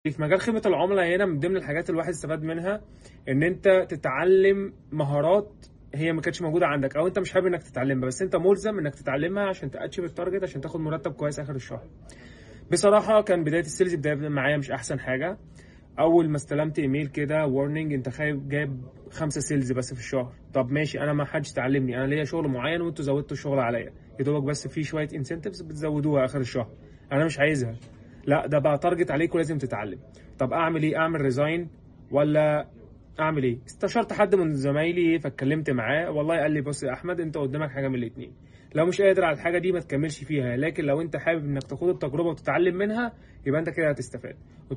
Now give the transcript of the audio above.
في مجال خدمة العملاء هنا من ضمن الحاجات اللي الواحد استفاد منها ان انت تتعلم مهارات هي ما كانتش موجودة عندك او انت مش حابب انك تتعلمها بس انت ملزم انك تتعلمها عشان تاتشف التارجت عشان تاخد مرتب كويس اخر الشهر بصراحة كان بداية السيلز بداية معايا مش احسن حاجة اول ما استلمت ايميل كده وارنينج انت خايب جايب خمسة سيلز بس في الشهر طب ماشي انا ما حدش تعلمني انا ليا شغل معين وانتوا زودتوا الشغل عليا يا دوبك بس في شوية انسنتفز بتزودوها اخر الشهر انا مش عايزها لا ده بقى تارجت عليك ولازم تتعلم طب اعمل ايه اعمل ريزاين ولا اعمل ايه استشرت حد من زمايلي فاتكلمت معاه والله قال لي بص يا احمد انت قدامك حاجه من الاثنين لو مش قادر على الحاجه دي ما تكملش فيها لكن لو انت حابب انك تاخد التجربه وتتعلم منها يبقى انت كده هتستفاد